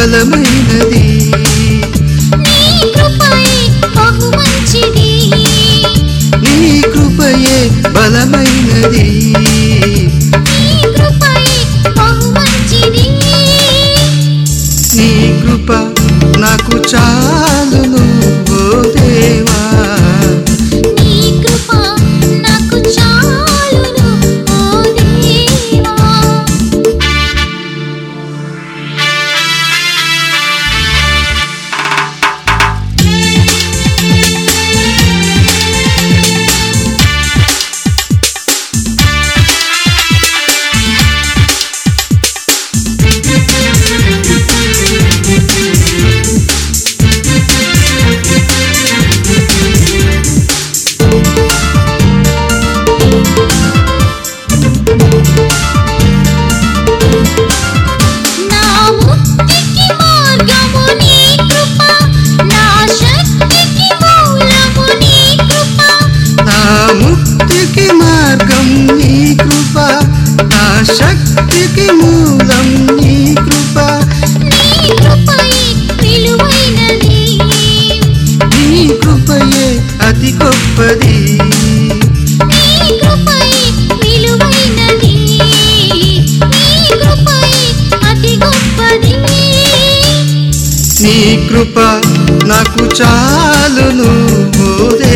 బలమైనది నీ కృపయే బహు మంచిది నీ కృపయే బలమైనది నీ కృపయే బహు మంచిది నీ కృప నాకు చాలును ఓ దేవా నీ కృప నాకు చాలును ఓ దేవా నా ముక్తికి మార్గము నీ కృప నా శక్తికి మూలము నీ కృప నా ముక్తికి మార్గం నీ కృప నా శక్తికి మూలం నీ కృప నీ కృపయే విలువైనది నీ కృపయే అతి గొప్పది నీ కృపయే విలువైనది నీ కృపయే అతి గొప్పది నీ కృప నాకు చాలును ఓ